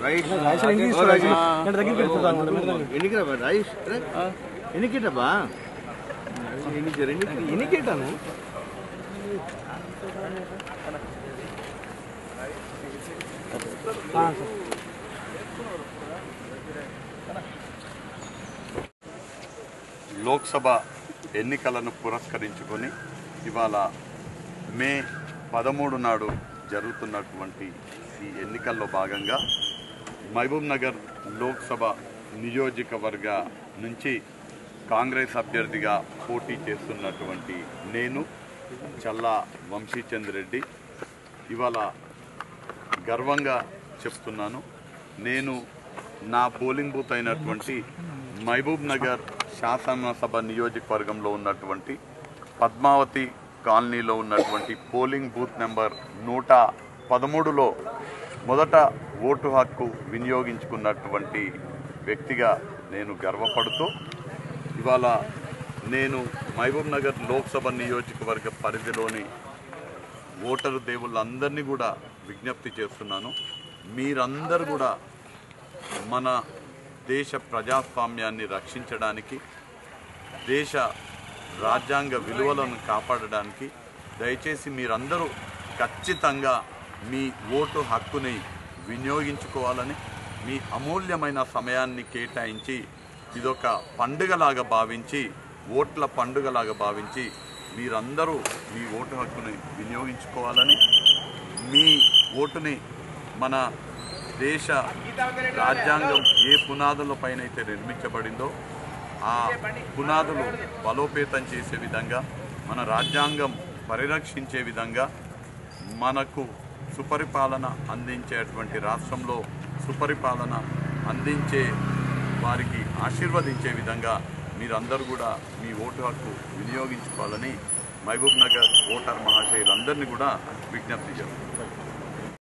right ఎన్నికరా rice ఎన్నికేటబ్బా ఎన్నికారు ఎన్నిక ఎన్నికేటాను లోక్సభ ఎన్నికలను పురస్కరించుకొని ఇవాళ మే పదమూడు నాడు జరుగుతున్నటువంటి ఈ ఎన్నికల్లో భాగంగా మహబూబ్ నగర్ లోక్సభ నియోజకవర్గ నుంచి కాంగ్రెస్ అభ్యర్థిగా పోటీ చేస్తున్నటువంటి నేను చల్లా వంశీచంద్ రెడ్డి ఇవాళ గర్వంగా చెప్తున్నాను నేను నా పోలింగ్ బూత్ అయినటువంటి మహబూబ్ నగర్ శాసనసభ నియోజకవర్గంలో ఉన్నటువంటి పద్మావతి కాలనీలో ఉన్నటువంటి పోలింగ్ బూత్ నెంబర్ నూట పదమూడులో మొదట ఓటు హక్కు వినియోగించుకున్నటువంటి వ్యక్తిగా నేను గర్వపడుతూ ఇవాళ నేను మహబూబ్ నగర్ లోక్సభ నియోజకవర్గ పరిధిలోని ఓటరు దేవుళ్ళందరినీ కూడా విజ్ఞప్తి చేస్తున్నాను మీరందరూ కూడా మన దేశ ప్రజాస్వామ్యాన్ని రక్షించడానికి దేశ రాజ్యాంగ విలువలను కాపాడడానికి దయచేసి మీరందరూ ఖచ్చితంగా మీ ఓటు హక్కుని వినియోగించుకోవాలని మీ అమూల్యమైన సమయాన్ని కేటాయించి ఇదొక పండుగలాగా భావించి ఓట్ల పండుగలాగా భావించి మీరందరూ మీ ఓటు హక్కుని వినియోగించుకోవాలని మీ ఓటుని మన దేశ రాజ్యాంగం ఏ పునాదులపైన అయితే నిర్మించబడిందో ఆ పునాదులు బలోపేతం చేసే విధంగా మన రాజ్యాంగం పరిరక్షించే విధంగా మనకు సుపరిపాలన అందించేటువంటి రాష్ట్రంలో సుపరిపాలన అందించే వారికి ఆశీర్వదించే విధంగా మీరందరూ కూడా మీ ఓటు హక్కు వినియోగించుకోవాలని మహబూబ్ నగర్ ఓటర్ మహాశయులందరినీ కూడా విజ్ఞప్తి చేస్తున్నారు